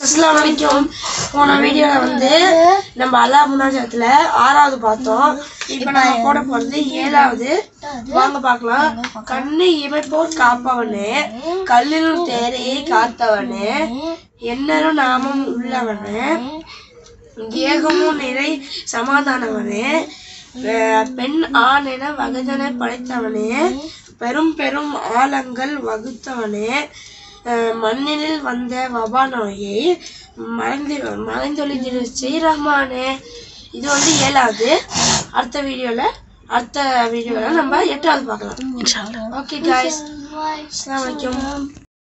அஸ்லாம் வலைக்கும் போன வீடியோவில் வந்து நம்ம அல்லா முன்னாஜத்துல ஆறாவது பார்த்தோம் இப்போ நம்ம போட போகிறது ஏழாவது வாங்க பார்க்கலாம் கண்ணு இமைப்போர் காப்பவனே கல்லிலும் தேரையை காத்தவனே என்னரும் நாமம் உள்ளவனே ஏகமும் நிறை சமாதானவனே அஹ் பெண் ஆண் என வகதனை படைத்தவனே பெரும் பெரும் ஆழங்கள் வகுத்தவனே அஹ் மண்ணில் வந்த வபா நோயை மறைந்து மறைந்தொழிதிரு ஸ்ரீரஹ்மானே இது வந்து ஏழாவது அடுத்த வீடியோல அடுத்த வீடியோல நம்ம எட்டாவது பார்க்கலாம் ஓகே காய்ஸ் அஸ்லாம் வலைக்கும்